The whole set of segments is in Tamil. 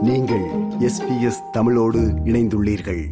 நீங்கள் எஸ்பிஎஸ் தமிழோடு இணைந்துள்ளீர்கள்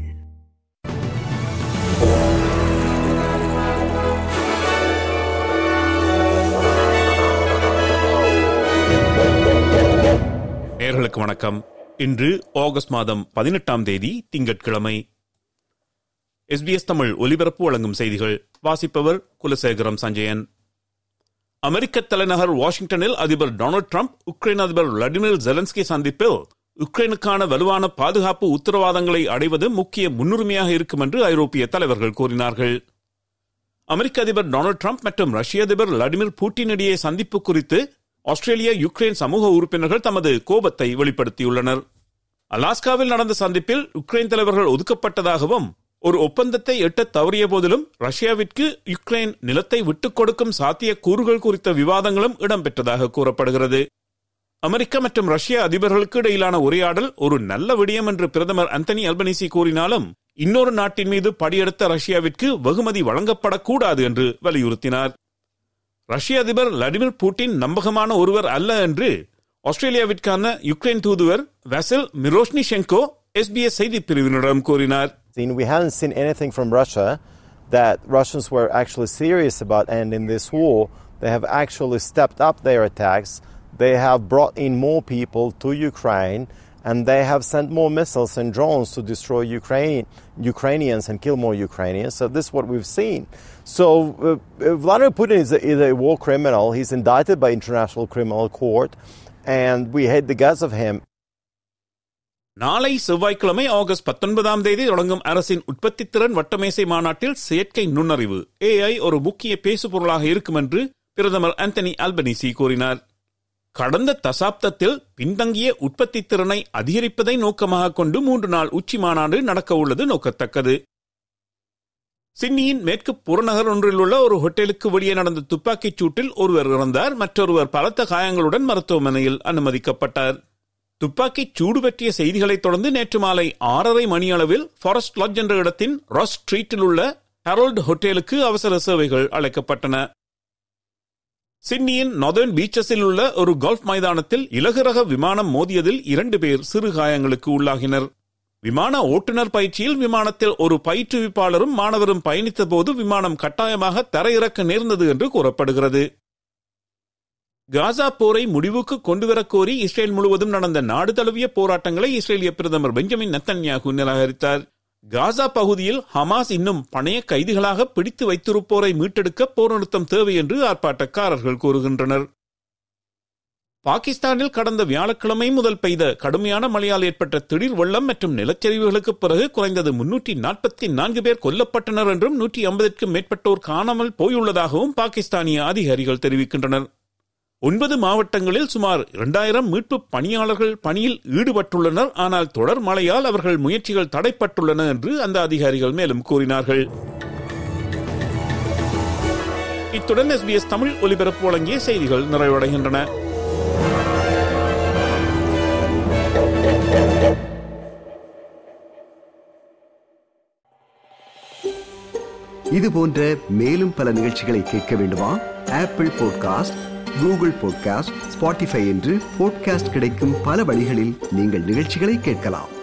நேர்களுக்கு வணக்கம் இன்று ஆகஸ்ட் மாதம் பதினெட்டாம் தேதி திங்கட்கிழமை எஸ்பிஎஸ் தமிழ் ஒலிபரப்பு வழங்கும் செய்திகள் வாசிப்பவர் குலசேகரம் சஞ்சயன் அமெரிக்க தலைநகர் வாஷிங்டனில் அதிபர் டொனால்டு ட்ரம்ப் உக்ரைன் அதிபர் விளாடிமிர் ஜெலன்ஸ்கி சந்திப்பில் உக்ரைனுக்கான வலுவான பாதுகாப்பு உத்தரவாதங்களை அடைவது முக்கிய முன்னுரிமையாக இருக்கும் என்று ஐரோப்பிய தலைவர்கள் கூறினார்கள் அமெரிக்க அதிபர் டொனால்டு ட்ரம்ப் மற்றும் ரஷ்ய அதிபர் விளாடிமிர் புட்டின் இடையே சந்திப்பு குறித்து ஆஸ்திரேலியா யுக்ரைன் சமூக உறுப்பினர்கள் தமது கோபத்தை வெளிப்படுத்தியுள்ளனர் அலாஸ்காவில் நடந்த சந்திப்பில் உக்ரைன் தலைவர்கள் ஒதுக்கப்பட்டதாகவும் ஒரு ஒப்பந்தத்தை எட்ட தவறிய போதிலும் ரஷ்யாவிற்கு யுக்ரைன் நிலத்தை விட்டுக் கொடுக்கும் சாத்திய கூறுகள் குறித்த விவாதங்களும் இடம்பெற்றதாக கூறப்படுகிறது அமெரிக்க மற்றும் ரஷ்ய அதிபர்களுக்கு இடையிலான உரையாடல் ஒரு நல்ல விடயம் என்று பிரதமர் அந்தனி அல்பனிசி கூறினாலும் இன்னொரு நாட்டின் மீது படியெடுத்த ரஷ்யாவிற்கு வெகுமதி வழங்கப்படக்கூடாது என்று வலியுறுத்தினார் ரஷ்ய அதிபர் விளாடிமிர் புட்டின் நம்பகமான ஒருவர் அல்ல என்று ஆஸ்திரேலியாவிற்கான யுக்ரைன் தூதுவர் வெசல் மிரோஷ்னிஷெங்கோ எஸ்பிஎஸ் செய்தி பிரிவினரிடம் கூறினார் We haven't seen anything from Russia that Russians were actually serious about ending this war. They have actually stepped up their attacks. They have brought in more people to Ukraine and they have sent more missiles and drones to destroy Ukraine, Ukrainians and kill more Ukrainians. So this is what we've seen. So uh, Vladimir Putin is a, is a war criminal. He's indicted by International Criminal Court and we hate the guts of him. நாளை செவ்வாய்க்கிழமை ஆகஸ்ட் பத்தொன்பதாம் தேதி தொடங்கும் அரசின் உற்பத்தி திறன் வட்டமேசை மாநாட்டில் செயற்கை நுண்ணறிவு ஏஐ ஒரு முக்கிய பேசுபொருளாக இருக்கும் என்று பிரதமர் ஆந்தனி அல்பனிசி கூறினார் கடந்த தசாப்தத்தில் பின்தங்கிய உற்பத்தி திறனை அதிகரிப்பதை நோக்கமாக கொண்டு மூன்று நாள் உச்சி மாநாடு நடக்க உள்ளது நோக்கத்தக்கது சிட்னியின் மேற்கு புறநகர் ஒன்றில் உள்ள ஒரு ஹோட்டலுக்கு வெளியே நடந்த துப்பாக்கிச் சூட்டில் ஒருவர் இறந்தார் மற்றொருவர் பலத்த காயங்களுடன் மருத்துவமனையில் அனுமதிக்கப்பட்டார் துப்பாக்கிச் சூடு பற்றிய செய்திகளைத் தொடர்ந்து நேற்று மாலை ஆறரை மணியளவில் ஃபாரஸ்ட் லாட்ஜ் என்ற இடத்தின் ராஸ் ஸ்ட்ரீட்டில் உள்ள ஹெரோல்ட் ஹோட்டலுக்கு அவசர சேவைகள் அழைக்கப்பட்டன சிட்னியின் நார்தர்ன் பீச்சஸில் உள்ள ஒரு கோல்ஃப் மைதானத்தில் இலகுரக விமானம் மோதியதில் இரண்டு பேர் சிறு காயங்களுக்கு உள்ளாகினர் விமான ஓட்டுநர் பயிற்சியில் விமானத்தில் ஒரு பயிற்றுவிப்பாளரும் மாணவரும் பயணித்த போது விமானம் கட்டாயமாக தரையிறக்க நேர்ந்தது என்று கூறப்படுகிறது காசா போரை முடிவுக்கு கொண்டுவரக் கோரி இஸ்ரேல் முழுவதும் நடந்த நாடு தழுவிய போராட்டங்களை இஸ்ரேலிய பிரதமர் பெஞ்சமின் நத்தன்யாகு நிராகரித்தார் காசா பகுதியில் ஹமாஸ் இன்னும் பணைய கைதிகளாக பிடித்து வைத்திருப்போரை மீட்டெடுக்க போர் நிறுத்தம் தேவை என்று ஆர்ப்பாட்டக்காரர்கள் கூறுகின்றனர் பாகிஸ்தானில் கடந்த வியாழக்கிழமை முதல் பெய்த கடுமையான மழையால் ஏற்பட்ட திடீர் வெள்ளம் மற்றும் நிலச்சரிவுகளுக்கு பிறகு குறைந்தது முன்னூற்றி நாற்பத்தி நான்கு பேர் கொல்லப்பட்டனர் என்றும் நூற்றி ஐம்பதுக்கும் மேற்பட்டோர் காணாமல் போயுள்ளதாகவும் பாகிஸ்தானிய அதிகாரிகள் தெரிவிக்கின்றனர் ஒன்பது மாவட்டங்களில் சுமார் இரண்டாயிரம் மீட்பு பணியாளர்கள் பணியில் ஈடுபட்டுள்ளனர் ஆனால் தொடர் மழையால் அவர்கள் முயற்சிகள் தடைப்பட்டுள்ளன என்று அந்த அதிகாரிகள் மேலும் கூறினார்கள் இத்துடன் எஸ்பிஎஸ் தமிழ் ஒலிபரப்பு வழங்கிய செய்திகள் நிறைவடைகின்றன இது போன்ற மேலும் பல நிகழ்ச்சிகளை கேட்க வேண்டுமா Apple podcast Google podcast Spotify என்று பாட்காஸ்ட் கிடைக்கும் பல வழிகளில் நீங்கள் நிகழ்ச்சிகளை கேட்கலாம்